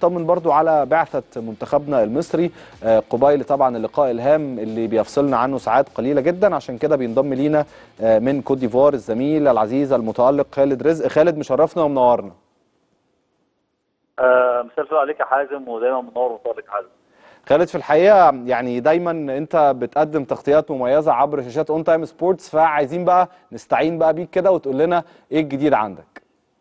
نطمن برضو على بعثه منتخبنا المصري قبيل طبعا اللقاء الهام اللي بيفصلنا عنه ساعات قليله جدا عشان كده بينضم لينا من كوت ديفوار الزميل العزيز المتالق خالد رزق خالد مشرفنا ومنورنا مساء الخير عليك يا حازم ودايما منور ومتالق حازم خالد في الحقيقه يعني دايما انت بتقدم تغطيات مميزه عبر شاشات اون تايم سبورتس فعايزين بقى نستعين بقى بيك كده وتقول لنا ايه الجديد عندك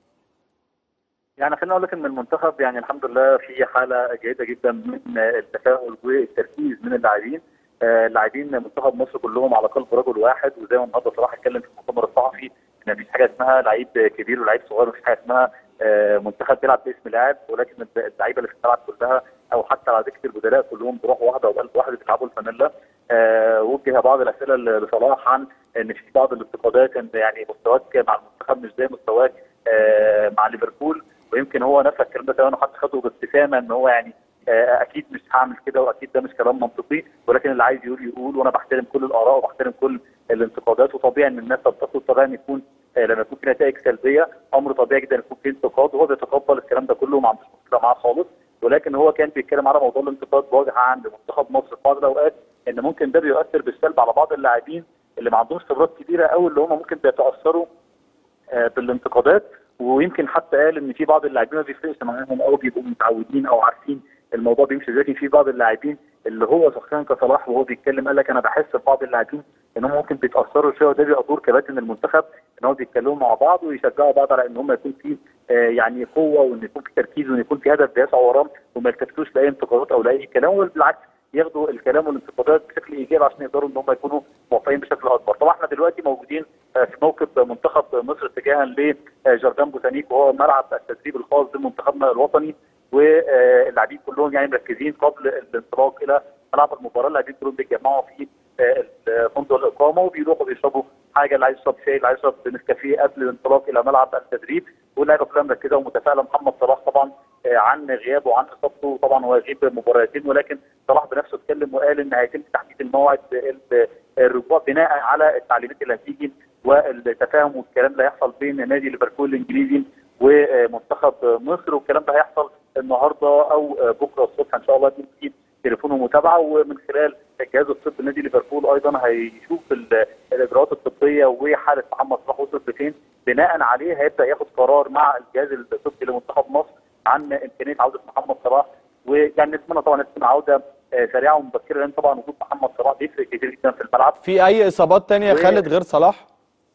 يعني خليني اقول لك ان المنتخب يعني الحمد لله في حاله جيده جدا من التفاؤل والتركيز من اللاعبين اللاعبين منتخب مصر كلهم على قلب رجل واحد وزي ما النهارده صلاح اتكلم في المؤتمر الصحفي ان مفيش حاجه اسمها لعيب كبير ولعيب صغير مفيش حاجه اسمها منتخب بيلعب باسم لاعب ولكن اللعيبه اللي في الملعب كلها او حتى على ذكر البدلاء كلهم بروح واحده وبقلب واحد بيلعبوا الفانيلا أه وجه بعض الاسئله لصلاح عن ان في بعض الانتقادات ان يعني مستواك مع المنتخب مش زي مستواك أه مع ليفربول ويمكن هو نفى الكلام ده كمان وحتى خده بابتسامه ان هو يعني أه اكيد مش هعمل كده واكيد ده مش كلام منطقي ولكن اللي عايز يقول يقول وانا بحترم كل الاراء وبحترم كل الانتقادات وطبيعي ان الناس تنتقد طبيعي ان يكون لما يكون في نتائج سلبيه امر طبيعي جدا يكون في انتقاد وهو بيتقبل الكلام ده كله وما عندوش مشكله معاه خالص ولكن هو كان بيتكلم على موضوع الانتقاد بوجه عام لمنتخب مصر في بعض الاوقات ان ممكن ده بيؤثر بالسلب على بعض اللاعبين اللي ما عندهمش خبرات كبيره قوي اللي هم ممكن بيتاثروا بالانتقادات ويمكن حتى قال ان في بعض اللاعبين ما بيفرقش معاهم او بيبقوا متعودين او عارفين الموضوع بيمشي ازاي في بعض اللاعبين اللي هو شخصيا كصلاح وهو بيتكلم قال لك انا بحس في بعض اللاعبين ان هم ممكن بيتاثروا شويه وده بيبقى دور كباتن المنتخب ان هم بيتكلموا مع بعض ويشجعوا بعض على ان هم يكون في آه يعني قوه وان يكون في تركيز وان يكون في هدف بيسعوا وراه وما يلتفتوش لاي انتقادات او لاي كلام وبالعكس ياخدوا الكلام والانتقادات بشكل ايجابي عشان يقدروا ان هم يكونوا موفقين بشكل اكبر. طبعا احنا دلوقتي موجودين في موكب منتخب مصر اتجاها لجردان بوتانيك وهو ملعب التدريب الخاص بمنتخبنا الوطني واللاعبين كلهم يعني مركزين قبل الانطلاق الى ملعب المباراه اللاعبين كلهم بيتجمعوا في فندق الاقامه وبيروحوا بيشربوا حاجه اللي عايز يشرب شاي اللي عايز يشرب نسكافيه قبل الانطلاق الى ملعب التدريب واللعيبه كلها مركزه ومتفائله محمد صلاح طبعا عن غيابه وعن اصابته طبعا هو يغيب مباراتين ولكن صلاح بنفسه اتكلم وقال ان هيتم تحديد الموعد الرجوع بناء على التعليمات اللي هتيجي والتفاهم والكلام اللي هيحصل بين نادي ليفربول الانجليزي ومنتخب مصر والكلام ده هيحصل النهارده او بكره الصبح ان شاء الله يكون في تليفون ومتابعه ومن خلال الجهاز الطبي نادي ليفربول ايضا هيشوف الاجراءات الطبيه وحاله محمد صلاح وصلت لفين بناء عليه هيبدا ياخد قرار مع الجهاز الطبي لمنتخب مصر عن امكانيه عوده محمد صلاح ويعني نتمنى طبعا تكون عوده سريعه ومبكره لان طبعا وجود محمد صلاح بيفرق كتير جدا في الملعب في اي اصابات ثانيه يا خالد غير صلاح؟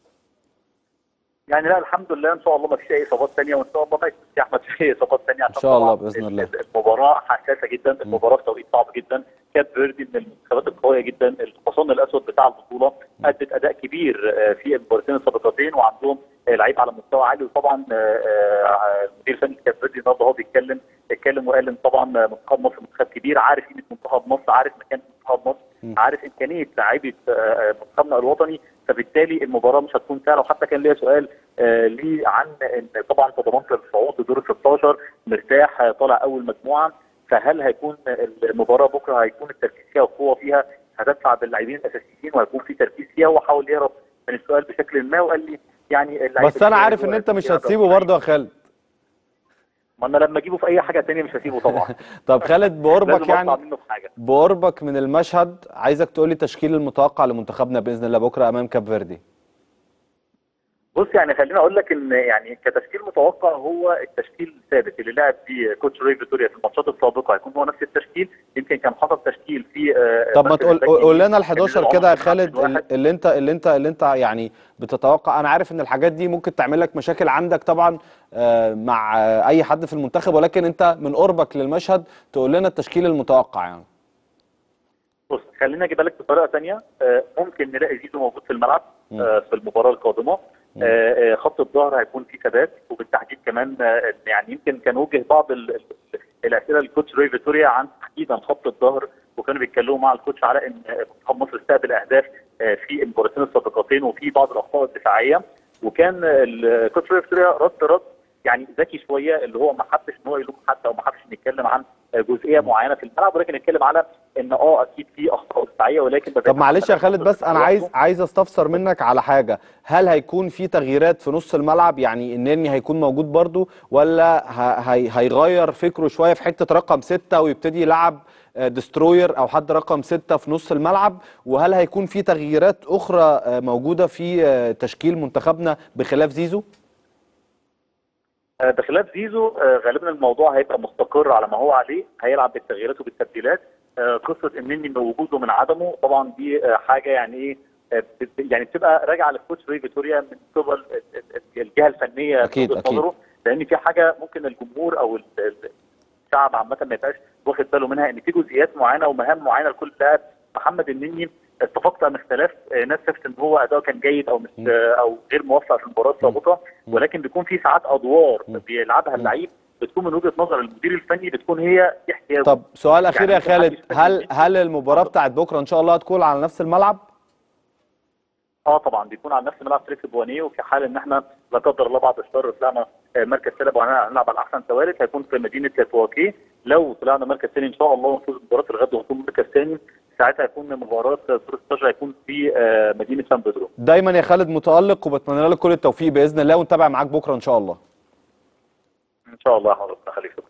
يعني لا الحمد لله ان شاء الله ما فيش اي اصابات ثانيه وان شاء الله ما يكونش في احمد في اصابات ثانيه ان شاء الله باذن الله المباراه حساسه جدا المباراه في توقيت صعب جدا كاب فيردي من المنتخبات القويه جدا الحصان الاسود بتاع البطوله ادت اداء كبير في المباراتين السابقتين وعندهم لعيب على مستوى عالي وطبعا المدير الفني كاب فيردي النهارده هو بيتكلم اتكلم وقال ان طبعا منتخب مصر منتخب كبير عارف قيمه منتخب مصر عارف مكان منتخب مصر عارف امكانيه لاعيبه منتخبنا الوطني فبالتالي المباراه مش هتكون سهله وحتى كان ليا سؤال آه ليه عن ان طبعا انت ضمنت الصعود لدور ال 16 مرتاح طالع اول مجموعه فهل هيكون المباراه بكره هيكون التركيز فيها والقوه فيها هتدفع باللاعبين الاساسيين وهيكون في تركيز فيها وحاول يهرب من السؤال بشكل ما وقال لي يعني بس انا عارف ان انت مش هتسيبه برضه يا خالد ما انا لما اجيبه في اي حاجه ثانيه مش هسيبه طبعا طب خالد بقربك يعني بقربك من المشهد عايزك تقول لي تشكيل المتوقع لمنتخبنا باذن الله بكره امام كاب فيردي بص يعني خليني اقول لك ان يعني كتشكيل متوقع هو التشكيل الثابت اللي لعب فيه كوتش ري فيتوريا في الماتشات السابقه هيكون هو نفس التشكيل يمكن كان حصل تشكيل في طب ما تقول قول لنا ال 11 كده يا خالد اللي انت اللي انت اللي انت يعني بتتوقع انا عارف ان الحاجات دي ممكن تعمل لك مشاكل عندك طبعا مع اي حد في المنتخب ولكن انت من قربك للمشهد تقول لنا التشكيل المتوقع يعني بص خلينا اجيبها لك بطريقه ثانيه ممكن نلاقي زيزو موجود في الملعب في المباراه القادمه آه خط الظهر هيكون فيه ثبات وبالتحديد كمان آه يعني يمكن كان وجه بعض الاسئله للكوتش روي فيتوريا عن تحديدا خط الظهر وكانوا بيتكلموا مع الكوتش على ان منتخب مصر استقبل اهداف آه في المباراتين السابقتين وفي بعض الاخطاء الدفاعيه وكان الكوتش روي فيتوريا رد رد يعني ذكي شويه اللي هو ما حبش ان هو يلوم حتى او ما حبش ان يتكلم عن جزئيه معينه في الملعب ولكن اتكلم على ان اه اكيد في اخطاء دفاعيه ولكن طب معلش يا خالد بس انا عايز عايز استفسر منك على حاجه هل هيكون في تغييرات في نص الملعب يعني النني هيكون موجود برضو ولا هي هيغير فكره شويه في حته رقم ستة ويبتدي يلعب دستروير او حد رقم ستة في نص الملعب وهل هيكون في تغييرات اخرى موجوده في تشكيل منتخبنا بخلاف زيزو بخلاف زيزو غالبا الموضوع هيبقى مستقر على ما هو عليه هيلعب بالتغييرات وبالتبديلات قصه النني من وجوده من عدمه طبعا دي حاجه يعني ايه يعني بتبقى راجعه للكوتش روي فيتوريا من قبل الجهه الفنيه اكيد اكيد لان في حاجه ممكن الجمهور او الشعب عامه ما يبقاش واخد باله منها ان في جزئيات معينه ومهام معينه لكل لاعب محمد النني اتفقت عن اختلاف ناس شافت ان هو اداؤه كان جيد او مش او غير موفق في المباراه السابقه ولكن بيكون في ساعات ادوار بيلعبها اللعيب بتكون من وجهه نظر المدير الفني بتكون هي دي احتياجه طب سؤال اخير يعني يا خالد هل هل المباراه بتاعت بكره ان شاء الله هتكون على نفس الملعب؟ اه طبعا بيكون على نفس ملعب فريق بوانيه وفي حال ان احنا لا قدر الله بعد الشر طلعنا مركز ثالث وهنلعب على احسن ثوالث هيكون في مدينه تواكي لو طلعنا مركز ثاني ان شاء الله ونفوز بمباراه الغد ونكون مركز ثاني ساعتها هيكون مباراه دور 16 هيكون في مدينه سان بيدرو دايما يا خالد متالق وبتمنى لك كل التوفيق باذن الله ونتابع معاك بكره ان شاء الله ان شاء الله يا حضرتك خليك